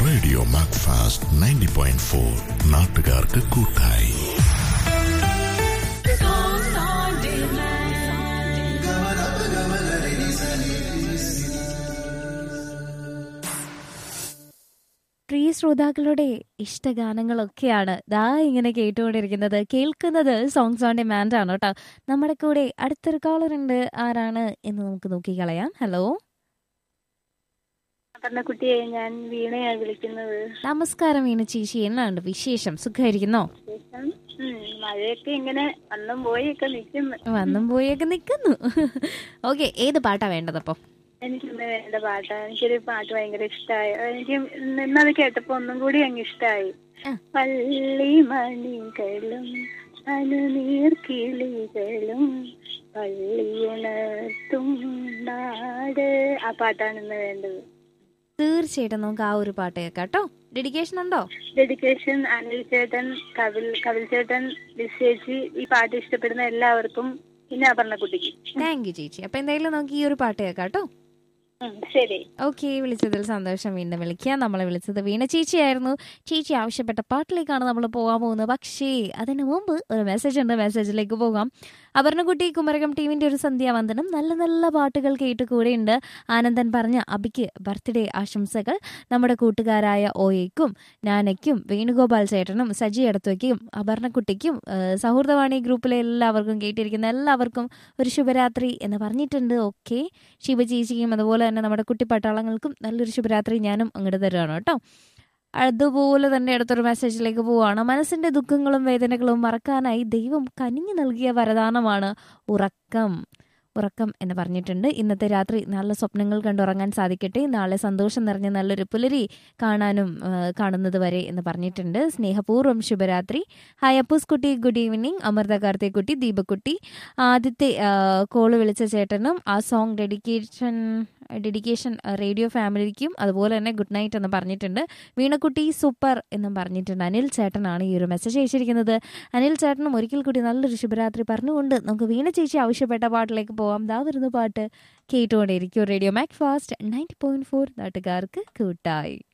Radio Macfast ninety point four നാട്ടുകാർക്ക് കൂട്ടായി പ്രിയ ശ്രോതാക്കളുടെ ഇഷ്ടഗാനങ്ങളൊക്കെയാണ് ദാ ഇങ്ങനെ കേട്ടുകൊണ്ടിരിക്കുന്നത് കേൾക്കുന്നത് സോങ്സ് ഓൺ ഡിമാൻഡ് ആണ് കേട്ടോ നമ്മുടെ കൂടെ അടുത്തൊരു കോളർ ഉണ്ട് ആരാണ് എന്ന് നമുക്ക് നോക്കി കളയാം ഹലോ പറഞ്ഞ കുട്ടിയെ ഞാൻ വീണയാണ് വിളിക്കുന്നത് നമസ്കാരം വീണ ചേച്ചി എന്നാണ് വിശേഷം സുഖമായിരിക്കുന്നോ ശേഷം ഉം, മഴയൊക്കെ ഇങ്ങനെ വന്നും പോയൊക്കെ നിൽക്കുന്നു വന്നും പോയൊക്കെ നിൽക്കുന്നു ഓക്കെ ഏത് പാട്ടാ വേണ്ടത് അപ്പം എനിക്കിന്ന് വേണ്ട പാട്ടാ എനിക്കൊരു പാട്ട് ഭയങ്കര ഇഷ്ടമായി എനിക്ക് നിന്നത് കേട്ടപ്പോ ഒന്നും കൂടി അങ്ങ് ഇഷ്ടമായി ആ. പള്ളി മണികളും അനുനീർ കിളികളും പള്ളിയുണർത്തും നാട് ആ പാട്ടാണ് ഇന്ന് വേണ്ടത് തീർച്ചയായിട്ടും നമുക്ക് ആ ഒരു പാട്ട് കേൾക്കാം കേട്ടോ ഡെഡിക്കേഷൻ ഉണ്ടോ ഡെഡിക്കേഷൻ അനിൽ ചേട്ടൻ കപിൽ കപിൽ ചേട്ടൻ ലിസേച്ചി ഈ പാട്ട് ഇഷ്ടപ്പെടുന്ന എല്ലാവർക്കും പിന്നെ അപർണ കുട്ടിക്ക് താങ്ക് യു ചേച്ചി അപ്പൊ എന്തായാലും നമുക്ക് ഈ ഒരു പാട്ട് കേൾക്കാം കേട്ടോ ഉം, ശരി ഓക്കെ വിളിച്ചതിൽ സന്തോഷം വീണ്ടും വിളിക്കുക നമ്മളെ വിളിച്ചത് വീണ ചേച്ചിയായിരുന്നു ചേച്ചി ആവശ്യപ്പെട്ട പാട്ടിലേക്കാണ് നമ്മൾ പോകാൻ പോകുന്നത് പക്ഷേ അതിനു മുമ്പ് ഒരു മെസ്സേജ് ഉണ്ട് മെസ്സേജിലേക്ക് പോകാം അപർണകുട്ടി കുമരകം ടീമിന്റെ ഒരു സന്ധ്യാവന്ദനം നല്ല നല്ല പാട്ടുകൾ കേട്ട് കൂടെയുണ്ട് ആനന്ദൻ പറഞ്ഞ അബിക്ക് ബർത്ത്ഡേ ആശംസകൾ നമ്മുടെ കൂട്ടുകാരായ ഓയയ്ക്കും നാനയ്ക്കും വേണുഗോപാൽ ചേട്ടനും സജി എടത്വയ്ക്കും അപർണക്കുട്ടിക്കും ആ, സൗഹൃദവാണി ഗ്രൂപ്പിലെ എല്ലാവർക്കും കേട്ടിരിക്കുന്ന എല്ലാവർക്കും ഒരു ശുഭരാത്രി എന്ന് പറഞ്ഞിട്ടുണ്ട് ഓക്കെ ശിവചേച്ചിക്കും അതുപോലെ തന്നെ നമ്മുടെ കുട്ടി പട്ടാളങ്ങൾക്കും നല്ലൊരു ശുഭരാത്രി ഞാനും അങ്ങോട്ട് തരുവാണ് കേട്ടോ അതുപോലെ തന്നെ അടുത്തൊരു മെസ്സേജിലേക്ക് പോവാണ് മനസ്സിന്റെ ദുഃഖങ്ങളും വേദനകളും മറക്കാനായി ദൈവം കനിഞ്ഞു നൽകിയ വരദാനമാണ് ഉറക്കം ഉറക്കം എന്ന് പറഞ്ഞിട്ടുണ്ട് ഇന്നത്തെ രാത്രി നല്ല സ്വപ്നങ്ങൾ കണ്ടുറങ്ങാൻ സാധിക്കട്ടെ നാളെ സന്തോഷം നിറഞ്ഞ നല്ലൊരു പുലരി കാണാനും ആ, കാണുന്നത് വരെ എന്ന് പറഞ്ഞിട്ടുണ്ട് സ്നേഹപൂർവ്വം ശുഭരാത്രി ഹായ് അപ്പൂസ് കുട്ടി ഗുഡ് ഈവനിങ് അമൃത കാർത്തിക്കുട്ടി ദീപക്കുട്ടി ആദ്യത്തെ കോള് വിളിച്ച ചേട്ടനും ആ സോങ് ഡെഡിക്കേഷൻ ഡെഡിക്കേഷൻ റേഡിയോ ഫാമിലിക്കും അതുപോലെ തന്നെ ഗുഡ് നൈറ്റ് എന്ന് പറഞ്ഞിട്ടുണ്ട് വീണക്കുട്ടി സൂപ്പർ എന്നും പറഞ്ഞിട്ടുണ്ട് അനിൽ ചേട്ടനാണ് ഈ ഒരു മെസ്സേജ് അയച്ചിരിക്കുന്നത് അനിൽ ചേട്ടനും ഒരിക്കൽ കൂടി നല്ലൊരു ശുഭരാത്രി പറഞ്ഞുകൊണ്ട് നമുക്ക് വീണ ചേച്ചി ആവശ്യപ്പെട്ട പാട്ടിലേക്ക് പോവാം ദാ വരുന്ന പാട്ട് കേട്ടുകൊണ്ടേയിരിക്കും radio Macfast ninety point four നാട്ടുകാർക്ക് കൂട്ടായി